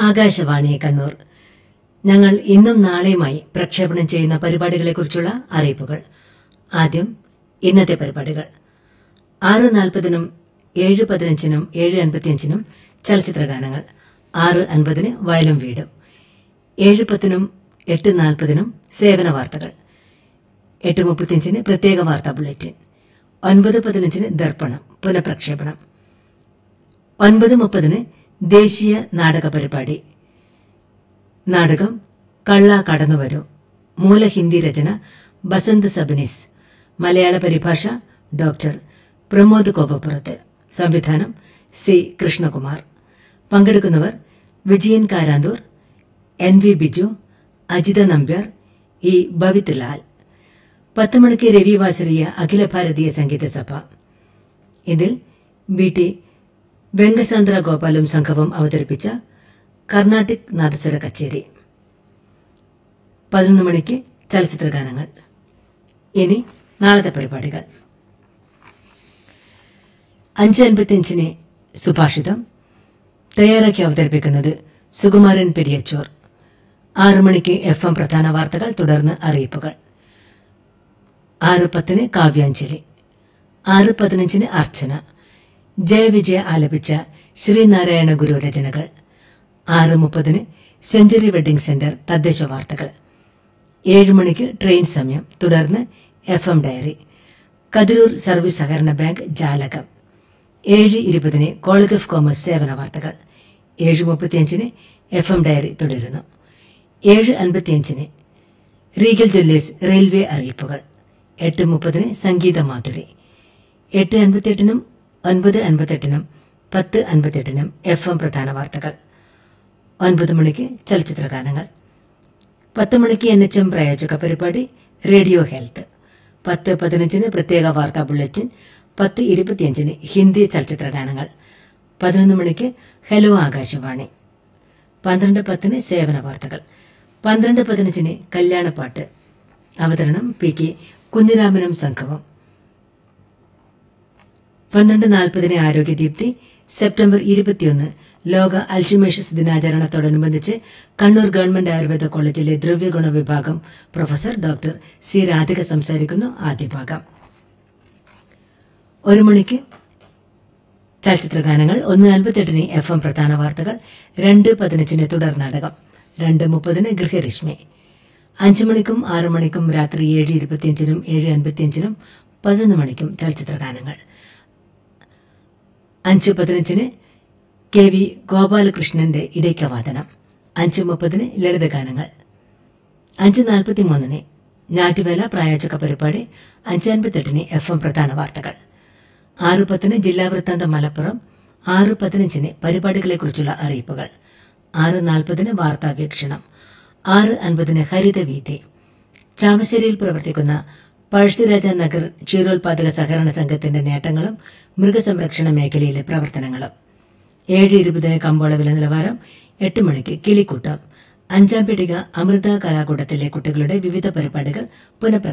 ആകാശവാണി കണ്ണൂർ ഞങ്ങൾ ഇന്നും നാളെയുമായി പ്രക്ഷേപണം ചെയ്യുന്ന പരിപാടികളെക്കുറിച്ചുള്ള അറിയിപ്പുകൾ ആദ്യം ഇന്നത്തെ പരിപാടികൾ ആറ് നാൽപ്പതിനും ഏഴ് പതിനഞ്ചിനും ഏഴ് അൻപത്തിയഞ്ചിനും ചലച്ചിത്രഗാനങ്ങൾ ആറ് അൻപതിന് വയലും വീടും ഏഴ് പത്തിനും എട്ട് നാൽപ്പതിനും സേവന വാർത്തകൾ എട്ട് മുപ്പത്തിയഞ്ചിന് പ്രത്യേക വാർത്താ ബുള്ളറ്റിൻ ഒൻപത് പതിനഞ്ചിന് ദർപ്പണം പുനഃപ്രക്ഷേപണം ഒൻപത് മുപ്പതിന് ദേശീയ നാടക പരിപാടി നാടകം കള്ള കടന്നുവരൂ മൂല ഹിന്ദി രചന ബസന്ത് സബനീസ് മലയാള പരിഭാഷ ഡോക്ടർ പ്രമോദ് കോവപ്പുറത്ത് സംവിധാനം സി കൃഷ്ണകുമാർ പങ്കെടുക്കുന്നവർ Vijayan Karanthur N V Biju Ajitha Nambiar E Bhavith Lal പത്ത് മണിക്ക് രവി വാസരിയ അഖില ഭാരതീയ സംഗീത സഭ ഇതിൽ ബി ടി വെങ്കസാന്ദ്ര ഗോപാലും സംഘവും അവതരിപ്പിച്ച കർണാട്ടിക് നാദസ്വര കച്ചേരി പതിനൊന്ന് മണിക്ക് ചലച്ചിത്ര ഗാനങ്ങൾ ഇനി നാളത്തെ പരിപാടികൾ അഞ്ച് അൻപത്തിയഞ്ചിന് സുഭാഷിതം തയ്യാറാക്കി അവതരിപ്പിക്കുന്നത് സുകുമാരൻ പെരിയച്ചോർ ആറു മണിക്ക് എഫ് എം പ്രധാന വാർത്തകൾ തുടർന്ന് അറിയിപ്പുകൾ ആറ് പത്തിന് കാവ്യാഞ്ജലി ആറ് പതിനഞ്ചിന് അർച്ചന ജയവിജയ ആലപിച്ച ശ്രീനാരായണ ഗുരു രചനകൾ ആറ് മുപ്പതിന് സെഞ്ചുറി വെഡിംഗ് സെന്റർ തദ്ദേശ വാർത്തകൾ ഏഴ് മണിക്ക് ട്രെയിൻ സമയം തുടർന്ന് F M diary Kathirur service സഹകരണ ബാങ്ക് ജാലകം ഏഴ് ഇരുപതിന് കോളേജ് ഓഫ് കോമേഴ്സ് സേവന വാർത്തകൾ ഏഴ് മുപ്പത്തിയഞ്ചിന് എഫ് എം ഡയറി തുടരുന്നു ഏഴ് അൻപത്തിയഞ്ചിന് റീഗൽ ജ്വല്ലേഴ്സ് റെയിൽവേ അറിയിപ്പുകൾ എട്ട് മുപ്പതിന് സംഗീത മാധുരി എട്ട് അൻപത്തിയെട്ടിനും ഒൻപത് അൻപത്തെട്ടിനും പത്ത് അൻപത്തെട്ടിനും എഫ് എം പ്രധാന വാർത്തകൾ ഒൻപത് മണിക്ക് ചലച്ചിത്ര ഗാനങ്ങൾ പത്ത് മണിക്ക് എൻ എച്ച് എം പ്രായോജക പരിപാടി റേഡിയോ ഹെൽത്ത് പത്ത് പതിനഞ്ചിന് പ്രത്യേക വാർത്താ ബുള്ളറ്റിൻ പത്ത് ഇരുപത്തിയഞ്ചിന് ഹിന്ദി ചലച്ചിത്ര ഗാനങ്ങൾ പതിനൊന്ന് മണിക്ക് ഹലോ ആകാശവാണി പന്ത്രണ്ട് പത്തിന് സേവന വാർത്തകൾ പന്ത്രണ്ട് പതിനഞ്ചിന് കല്യാണപ്പാട്ട് അവതരണം പി കെ കുഞ്ഞിരാമനും സംഘവും പന്ത്രണ്ട് നാൽപ്പതിന് ആരോഗ്യദീപ്തി സെപ്റ്റംബർ ഇരുപത്തിയൊന്ന് ലോക അൽഷിമേഷ്യസ് ദിനാചരണത്തോടനുബന്ധിച്ച് കണ്ണൂർ ഗവൺമെന്റ് ആയുർവേദ കോളേജിലെ ദ്രവ്യഗുണ വിഭാഗം പ്രൊഫസർ ഡോക്ടർ സി രാധിക സംസാരിക്കുന്നു ആദ്യ ഭാഗം ഒരു മണിക്ക് ചലച്ചിത്ര ഗാനങ്ങൾ ഒന്ന് അൻപത്തെട്ടിന് എഫ് എം പ്രധാന വാർത്തകൾ രണ്ട് പതിനഞ്ചിന് തുടർ നാടകം രണ്ട് മുപ്പതിന് ഗൃഹരശ്മി അഞ്ചു മണിക്കും ആറു മണിക്കും രാത്രി ഏഴ് ഇരുപത്തിയഞ്ചിനും ഏഴ് അൻപത്തിയഞ്ചിനും പതിനൊന്ന് മണിക്കും ചലച്ചിത്ര ഗാനങ്ങൾ അഞ്ച് പതിനഞ്ചിന് കെ വി ഗോപാലകൃഷ്ണന്റെ ഇടയ്ക്കവാദനം അഞ്ച് മുപ്പതിന് ലളിതഗാനങ്ങൾ അഞ്ച് നാൽപ്പത്തിമൂന്നിന് ഞാറ്റുവേല പ്രായോജക പരിപാടി അഞ്ച് അൻപത്തെട്ടിന് എഫ് എം പ്രധാന വാർത്തകൾ ആറ് പത്തിന് ജില്ലാ വൃത്താന്തം മലപ്പുറം ആറ് പതിനഞ്ചിന് പരിപാടികളെക്കുറിച്ചുള്ള അറിയിപ്പുകൾ ആറ് നാൽപ്പതിന് വാർത്താ വീക്ഷണം ആറ് അൻപതിന് ഹരിതവീതി ചാവശ്ശേരിയിൽ പ്രവർത്തിക്കുന്ന പഴശ്ശിരാജ നഗർ ക്ഷീരോത്പാദക സഹകരണ സംഘത്തിന്റെ നേട്ടങ്ങളും മൃഗസംരക്ഷണ മേഖലയിലെ പ്രവർത്തനങ്ങളും ഏഴ് ഇരുപതിന് കമ്പോള വില നിലവാരം എട്ട് മണിക്ക് കിളിക്കൂട്ടം അഞ്ചാം പീടിക അമൃത കലാകൂടത്തിലെ കുട്ടികളുടെ വിവിധ പരിപാടികൾ പുനഃപ്രക്ഷേപണം